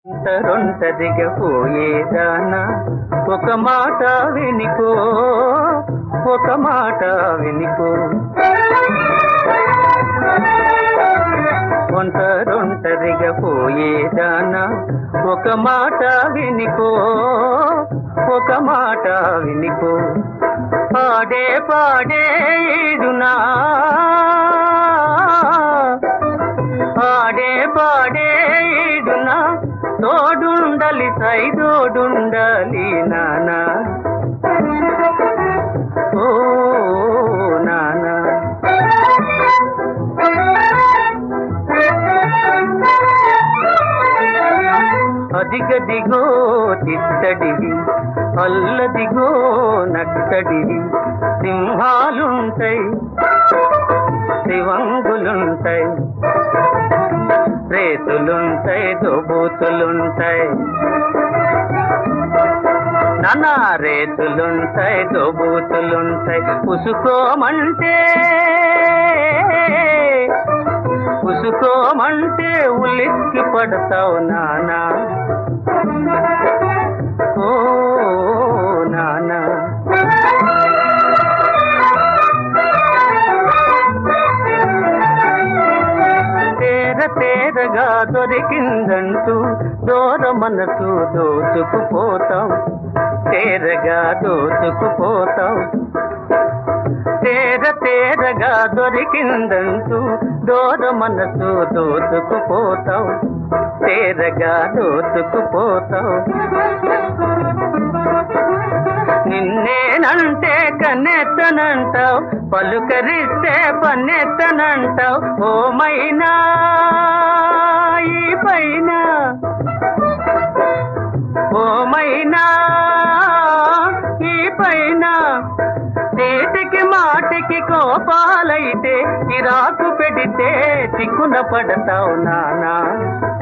ఒంటరొంటరిగా పోయేదానా ఒక మాట వినికో ఒక మాట వినికో ఒంటరొంటరిగా పోయేదానా ఒక మాట వినికో ఒక మాట వినికో పాడే పాడే ఈడునా పాడే పాడే ఈడునా తోడుండలి సైదోడుండాలి నానా ఓ నానా అదిగదిగో తిట్టడివి అల్లదిగో నట్టడివి సింహాలుంటాయి శివంగులుంటాయి రేతులుంటాయి దోబూతులుంటాయి నానా రేతులుంటాయి దోబూతులుంటాయి ఉసుకోమంటే ఉసుకోమంటే ఉలిక్కి పడతావు నానా ఓ నానా తేర తేరగా దొరికిందంటూ దూర మనసు దోచుకుపోతాం తేరగా దోచుకుపోతాం తేర తేరగా దొరికిందంటూ దూర మనసు దోచుకుపోతాం తేరగా దోచుకుపోతాం నిన్నేనంటే కన్నెత్తనంటావు పలుకరిస్తే పన్నెత్తనంటావు ఓమైనా ఈ పైన ఓమైనా ఈ పైన చేతికి మాటికి కోపాలైతే ఇరాకు పెడితే చిక్కున పడతావు నానా